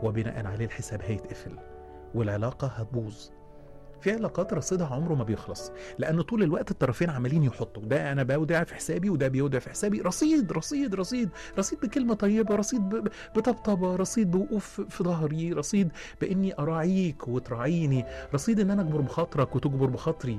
وبناء عليه الحساب هيتقفل والعلاقة هتبوظ في علاقات رصيدها عمره ما بيخلص لان طول الوقت الطرفين عمالين يحطوا ده انا بودع في حسابي وده بيودع في حسابي رصيد رصيد رصيد رصيد بكلمه طيبه رصيد ب- بطبطبه رصيد بوقوف في ظهري رصيد باني اراعيك وتراعيني رصيد ان انا اجبر بخاطرك وتجبر بخاطري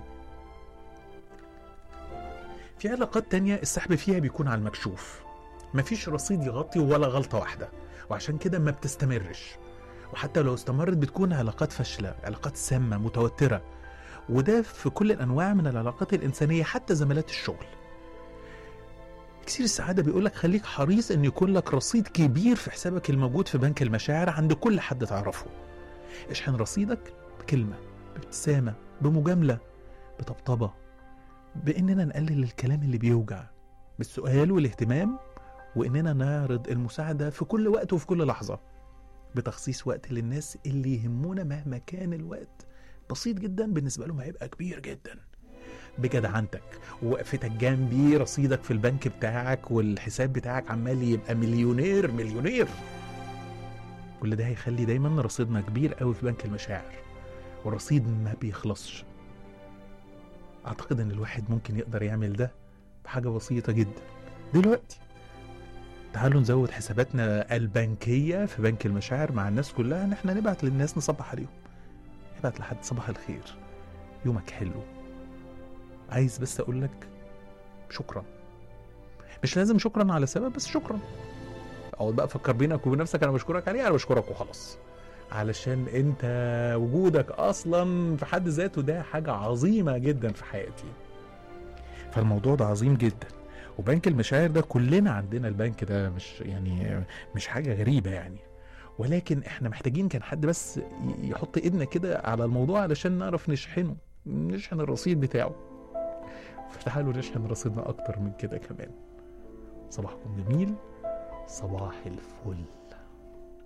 في علاقات تانية السحب فيها بيكون على المكشوف مفيش رصيد يغطي ولا غلطة واحدة وعشان كده ما بتستمرش وحتى لو استمرت بتكون علاقات فاشلة علاقات سامة متوترة وده في كل الأنواع من العلاقات الإنسانية حتى زميلات الشغل كثير السعادة بيقولك خليك حريص أن يكون لك رصيد كبير في حسابك الموجود في بنك المشاعر عند كل حد تعرفه اشحن رصيدك بكلمة بابتسامة بمجاملة بطبطبة بإننا نقلل الكلام اللي بيوجع بالسؤال والاهتمام وإننا نعرض المساعدة في كل وقت وفي كل لحظة بتخصيص وقت للناس اللي يهمونا مهما كان الوقت بسيط جدا بالنسبة لهم هيبقى كبير جدا بجدعنتك ووقفتك جنبي رصيدك في البنك بتاعك والحساب بتاعك عمال يبقى مليونير مليونير كل ده هيخلي دايما رصيدنا كبير قوي في بنك المشاعر والرصيد ما بيخلصش اعتقد ان الواحد ممكن يقدر يعمل ده بحاجة بسيطة جدا دلوقتي تعالوا نزود حساباتنا البنكية في بنك المشاعر مع الناس كلها ان احنا نبعت للناس نصبح عليهم نبعت لحد صباح الخير يومك حلو عايز بس اقول لك شكرا مش لازم شكرا على سبب بس شكرا اقعد بقى فكر بينك وبين نفسك انا بشكرك عليه انا بشكرك وخلاص علشان انت وجودك اصلا في حد ذاته ده حاجة عظيمة جدا في حياتي فالموضوع ده عظيم جدا وبنك المشاعر ده كلنا عندنا البنك ده مش يعني مش حاجة غريبة يعني ولكن احنا محتاجين كان حد بس ي- يحط ايدنا كده على الموضوع علشان نعرف نشحنه نشحن الرصيد بتاعه فتعالوا نشحن رصيدنا اكتر من كده كمان صباحكم جميل صباح الفل